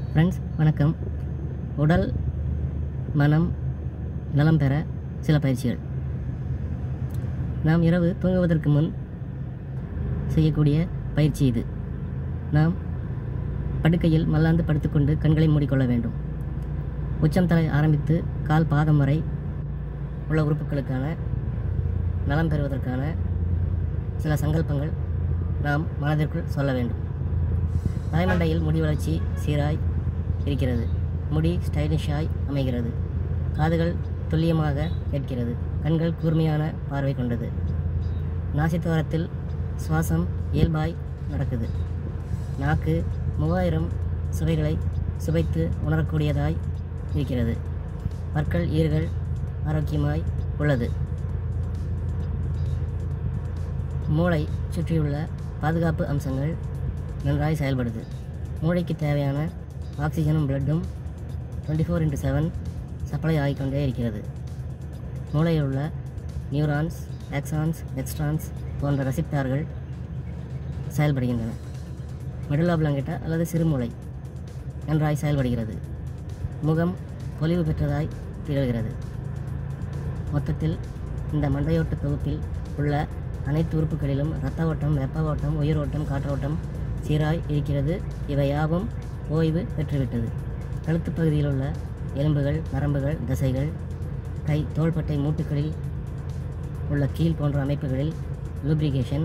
friends வணக்கம் உடல் மனம் நலம் பெற சில பயிற்சிகள் நாம் இரவு தூங்குவதற்கு முன் செய்யக்கூடிய பயிற்சி இது நாம் படுக்கையில் மல்லாந்து படுத்துக்கொண்டு கண்களை மூடிக்கொள்ள வேண்டும் உச்சம் தலை ஆரம்பித்து கால் பாதம் வரை உள்ள உறுப்புகளுக்கான நலம் பெறுவதற்கான சில சங்கல்பங்கள் நாம் மனதிற்குள் சொல்ல வேண்டும் தலைமண்டையில் முடி வளர்ச்சி சீராய் இருக்கிறது முடி ஸ்டைலிஷாய் அமைகிறது காதுகள் துல்லியமாக கேட்கிறது கண்கள் கூர்மையான பார்வை கொண்டது நாசித்துவாரத்தில் சுவாசம் இயல்பாய் நடக்குது நாக்கு மூவாயிரம் சுவைகளை சுவைத்து உணரக்கூடியதாய் இருக்கிறது பற்கள் ஈறுகள் ஆரோக்கியமாய் உள்ளது மூளை சுற்றியுள்ள பாதுகாப்பு அம்சங்கள் நன்றாய் செயல்படுது மூளைக்கு தேவையான ஆக்சிஜனும் பிளட்டும் twenty four into seven supply ஆகிக்கொண்டே இருக்கிறது மூளையில் உள்ள நியூரான்ஸ் ஆக்சான்ஸ் எக்ஸ்ட்ரான்ஸ் போன்ற ரெசிப்டார்கள் செயல்படுகின்றன மெடுலா பிளாங்கெட்டா அல்லது சிறுமூளை நன்றாய் செயல்படுகிறது முகம் பொலிவு பெற்றதாய் திகழ்கிறது மொத்தத்தில் இந்த மண்டையோட்டு தொகுப்பில் உள்ள அனைத்து உறுப்புகளிலும் இரத்த ஓட்டம் வெப்ப ஓட்டம் உயிர் ஓட்டம் காற்றோட்டம் சீராய் இருக்கிறது இவை யாவும் ஓய்வு பெற்றுவிட்டது கழுத்து பகுதியில் உள்ள எலும்புகள் நரம்புகள் தசைகள் கை தோள்பட்டை மூட்டுகளில் உள்ள கீழ் போன்ற அமைப்புகளில் லூப்ரிகேஷன்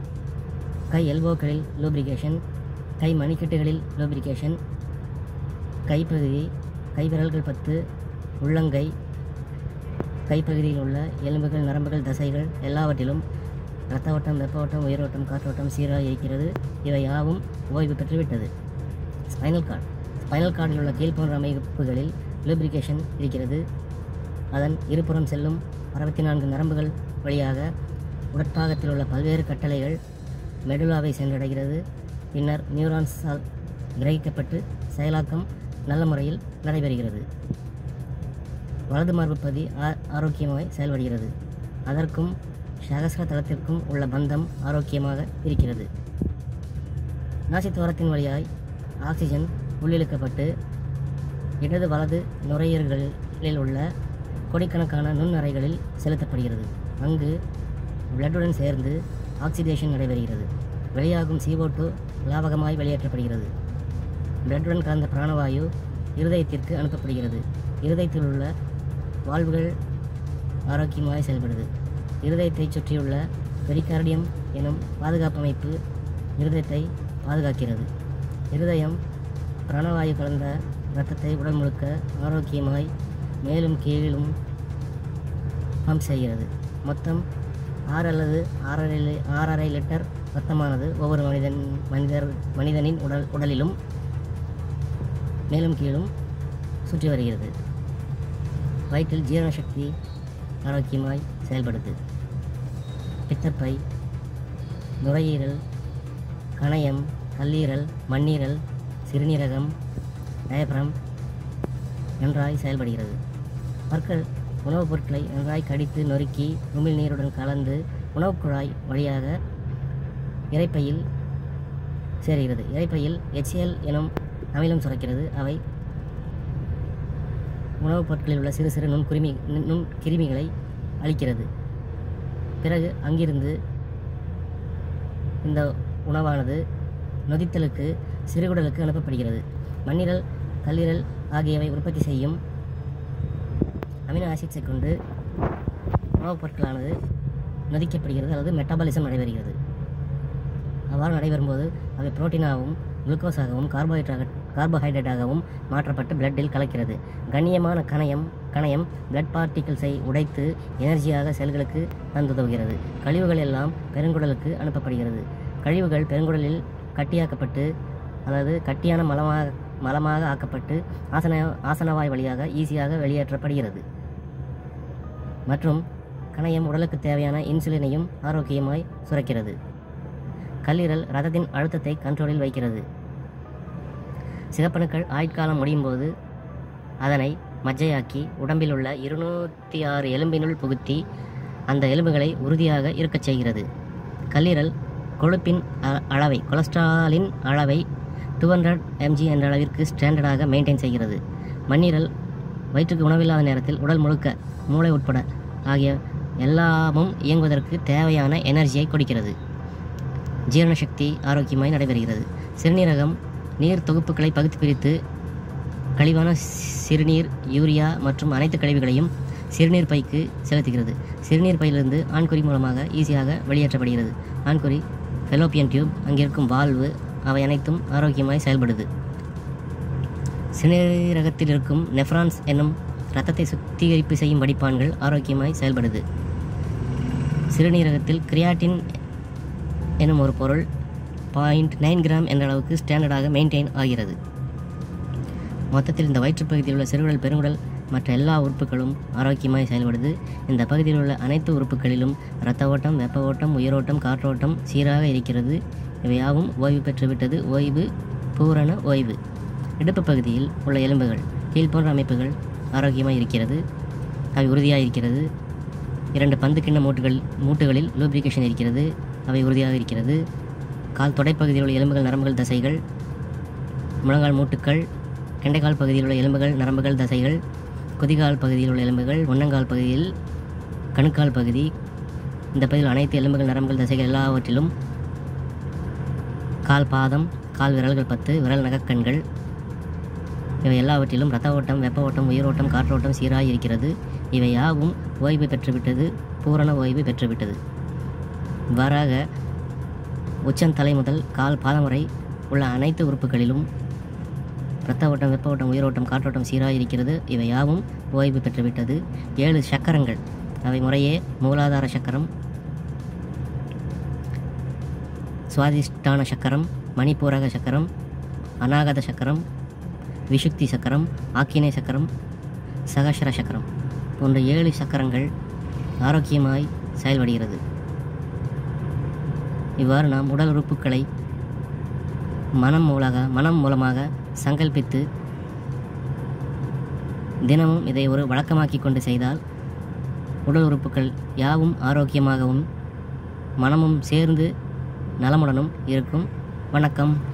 கை எல்போக்களில் லூப்ரிகேஷன் கை மணிக்கட்டுகளில் லூப்ரிகேஷன் கைப்பகுதி கைவிரல்கள் பத்து உள்ளங்கை கைப்பகுதியில் உள்ள எலும்புகள் நரம்புகள் தசைகள் எல்லாவற்றிலும் இரத்த ஓட்டம் வெப்ப ஓட்டம் உயிரோட்டம் காற்றோட்டம் சீராக இருக்கிறது இவை யாவும் ஓய்வு பெற்றுவிட்டது ஸ்பைனல் கார்டு ஸ்பைனல் கார்டில் உள்ள கீழ் போன்ற அமைப்புகளில் லூப்ரிகேஷன் இருக்கிறது அதன் இருபுறம் செல்லும் அறுபத்தி நான்கு நரம்புகள் வழியாக உடற்பாகத்தில் உள்ள பல்வேறு கட்டளைகள் மெடுலாவை சென்றடைகிறது பின்னர் நியூரான்ஸால் கிரகிக்கப்பட்டு செயலாக்கம் நல்ல முறையில் நடைபெறுகிறது வலது மார்பு பகுதி ஆ- ஆரோக்கியமாய் செயல்படுகிறது அதற்கும் சகசிர தளத்திற்கும் உள்ள பந்தம் ஆரோக்கியமாக இருக்கிறது நாசித்துவாரத்தின் வழியாய் ஆக்சிஜன் உள்ளிழுக்கப்பட்டு இடது வலது நுரையீரல்களில் உள்ள கோடிக்கணக்கான நுண்ணறைகளில் செலுத்தப்படுகிறது அங்கு பிளட்டுடன் சேர்ந்து ஆக்சிடேஷன் நடைபெறுகிறது வெளியாகும் CO2 லாபகமாய் வெளியேற்றப்படுகிறது பிளட்டுடன் கலந்த பிராணவாயு இருதயத்திற்கு அனுப்பப்படுகிறது இருதயத்தில் உள்ள வால்வுகள் ஆரோக்கியமாய் செயல்படுது இருதயத்தைச் சுற்றியுள்ள பெரிகார்டியம் எனும் பாதுகாப்பு அமைப்பு இருதயத்தை பாதுகாக்கிறது இருதயம் பிராணவாயு கலந்த இரத்தத்தை உடல் முழுக்க ஆரோக்கியமாய் மேலும் கீழும் பம்ப் செய்கிறது மொத்தம் ஆறு அல்லது ஆறரை லி- ஆறரை லிட்டர் ரத்தமானது ஒவ்வொரு மனிதன் மனிதர் மனிதனின் உடல் உடலிலும் மேலும் கீழும் சுற்றி வருகிறது வயிற்றில் ஜீரண சக்தி ஆரோக்கியமாய் செயல்படுது பித்தப்பை நுரையீரல் கணையம் கல்லீரல் மண்ணீரல் சிறுநீரகம் டயப்ரம் நன்றாய் செயல்படுகிறது பற்கள் உணவுப் பொருட்களை நன்றாய் கடித்து நொறுக்கி உமிழ் நீருடன் கலந்து உணவுக் குழாய் வழியாக இரைப்பையில் சேர்கிறது இரைப்பையில் HCl எனும் அமிலம் சுரக்கிறது அவை உணவுப் பொருட்களில் உள்ள சிறு சிறு நுண்குருமி நுண் நுண் கிருமிகளை அழிக்கிறது பிறகு அங்கிருந்து இந்த உணவானது நொதித்தலுக்கு சிறுகுடலுக்கு அனுப்பப்படுகிறது மண்ணீரல் கல்லீரல் ஆகியவை உற்பத்தி செய்யும் அமினோ ஆசிட்ஸை கொண்டு உணவுப் பொருட்களானது நொதிக்கப்படுகிறது அல்லது மெட்டபாலிசம் நடைபெறுகிறது அவ்வாறு நடைபெறும்போது அவை புரோட்டீனாகவும் குளுக்கோஸாகவும் கார்போஹைட்ராக கார்போஹைட்ரேட்டாகவும் மாற்றப்பட்டு பிளட்டில் கலக்கிறது கண்ணியமான கணையம் கணையம் பிளட் பார்ட்டிகிள்ஸை உடைத்து எனர்ஜியாக செல்களுக்கு தந்துதவுகிறது கழிவுகள் எல்லாம் பெருங்குடலுக்கு அனுப்பப்படுகிறது கழிவுகள் பெருங்குடலில் கட்டியாக்கப்பட்டு அல்லது கட்டியான மலமாக மலமாக ஆக்கப்பட்டு ஆசன ஆசனவாய் வழியாக ஈஸியாக வெளியேற்றப்படுகிறது மற்றும் கணையம் உடலுக்கு தேவையான இன்சுலினையும் ஆரோக்கியமாய் சுரக்கிறது கல்லீரல் ரத்தத்தின் அழுத்தத்தை கண்ட்ரோலில் வைக்கிறது சிகப்பணுக்கள் ஆயுட்காலம் முடியும் போது அதனை மஜ்ஜையாக்கி உடம்பில் உள்ள இருநூற்றி ஆறு எலும்பினுள் புகுத்தி அந்த எலும்புகளை உறுதியாக இருக்கச் செய்கிறது கல்லீரல் கொழுப்பின் அ- அளவை கொலஸ்ட்ராலின் அளவை டூ ஹண்ட்ரட் எம்ஜி என்ற அளவிற்கு ஸ்டாண்டர்டாக மெயின்டைன் செய்கிறது மண்ணீரல் வயிற்றுக்கு உணவில்லாத நேரத்தில் உடல் முழுக்க மூளை உட்பட ஆகிய எல்லாமும் இயங்குவதற்கு தேவையான எனர்ஜியை கொடுக்கிறது ஜீரண சக்தி ஆரோக்கியமாய் நடைபெறுகிறது சிறுநீரகம் நீர் தொகுப்புகளை பகுத்து பிரித்து கழிவான சிறுநீர் யூரியா மற்றும் அனைத்து கழிவுகளையும் சிறுநீர் பைக்கு செலுத்துகிறது சிறுநீர் பையிலிருந்து ஆண்குறி மூலமாக ஈஸியாக வெளியேற்றப்படுகிறது ஆண்குறி ஃபெலோப்பியன் டியூப் அங்கிருக்கும் வால்வு அவை அனைத்தும் ஆரோக்கியமாய் செயல்படுது சிறுநீரகத்தில் இருக்கும் நெஃப்ரான்ஸ் என்னும் இரத்தத்தை சுத்திகரிப்பு செய்யும் வடிப்பான்கள் ஆரோக்கியமாய் செயல்படுது சிறுநீரகத்தில் கிரியாட்டின் எனும் ஒரு பொருள் பாயிண்ட் நைன் கிராம் என்ற அளவுக்கு ஸ்டாண்டர்டாக மெயின்டைன் ஆகிறது மொத்தத்தில் இந்த வயிற்றுப்பகுதியில் உள்ள சிறுகுடல் பெருங்குடல் மற்ற எல்லா உறுப்புகளும் ஆரோக்கியமாய் செயல்படுது இந்த பகுதியில் உள்ள அனைத்து உறுப்புகளிலும் இரத்த ஓட்டம் வெப்ப ஓட்டம் உயிரோட்டம் காற்றோட்டம் சீராக இருக்கிறது இவையாவும் ஓய்வு பெற்றுவிட்டது ஓய்வு பூரண ஓய்வு இடுப்பு பகுதியில் உள்ள எலும்புகள் கீழ் போன்ற அமைப்புகள் ஆரோக்கியமாக இருக்கிறது அவை உறுதியாக இருக்கிறது இரண்டு பந்து கிண்ண மூட்டுகள் மூட்டுகளில் லூப்ரிகேஷன் இருக்கிறது அவை உறுதியாக இருக்கிறது கால் தொடைப்பகுதியில் உள்ள எலும்புகள் நரம்புகள் தசைகள் முழங்கால் மூட்டுக்கள் கெண்டைக்கால் பகுதியில் உள்ள எலும்புகள் நரம்புகள் தசைகள் குதிகால் பகுதியில் உள்ள எலும்புகள் முன்னங்கால் பகுதியில் கணுக்கால் பகுதி இந்த பகுதியில் அனைத்து எலும்புகள் நரம்புகள் தசைகள் எல்லாவற்றிலும் கால் பாதம் கால் விரல்கள் பத்து விரல் நகக்கண்கள் இவை எல்லாவற்றிலும் இரத்த ஓட்டம் வெப்ப ஓட்டம் உயிரோட்டம் காற்றோட்டம் சீராக இருக்கிறது இவை யாவும் ஓய்வு பெற்றுவிட்டது பூரண ஓய்வு பெற்றுவிட்டது இவ்வாறாக உச்சந்தலை முதல் கால் பாதம் வரை உள்ள அனைத்து உறுப்புகளிலும் இரத்த ஓட்டம் வெப்ப ஓட்டம் உயிரோட்டம் காற்றோட்டம் சீராக இருக்கிறது இவை யாவும் ஓய்வு பெற்றுவிட்டது ஏழு சக்கரங்கள் அவை முறையே மூலாதார சக்கரம் சுவாதிஷ்டான சக்கரம் மணிப்பூரக சக்கரம் அநாகத சக்கரம் விஷுக்தி சக்கரம் ஆக்கினை சக்கரம் சகசர சக்கரம் போன்ற ஏழு சக்கரங்கள் ஆரோக்கியமாய் செயல்படுகிறது இவ்வாறு நாம் உடல் உறுப்புகளை மனம் மூலமாக மனம் மூலமாக சங்கல்பித்து தினமும் இதை ஒரு வழக்கமாக்கி கொண்டு செய்தால் உடல் உறுப்புகள் யாவும் ஆரோக்கியமாகவும் மனமும் சேர்ந்து நலமுடனும் இருக்கும் வணக்கம்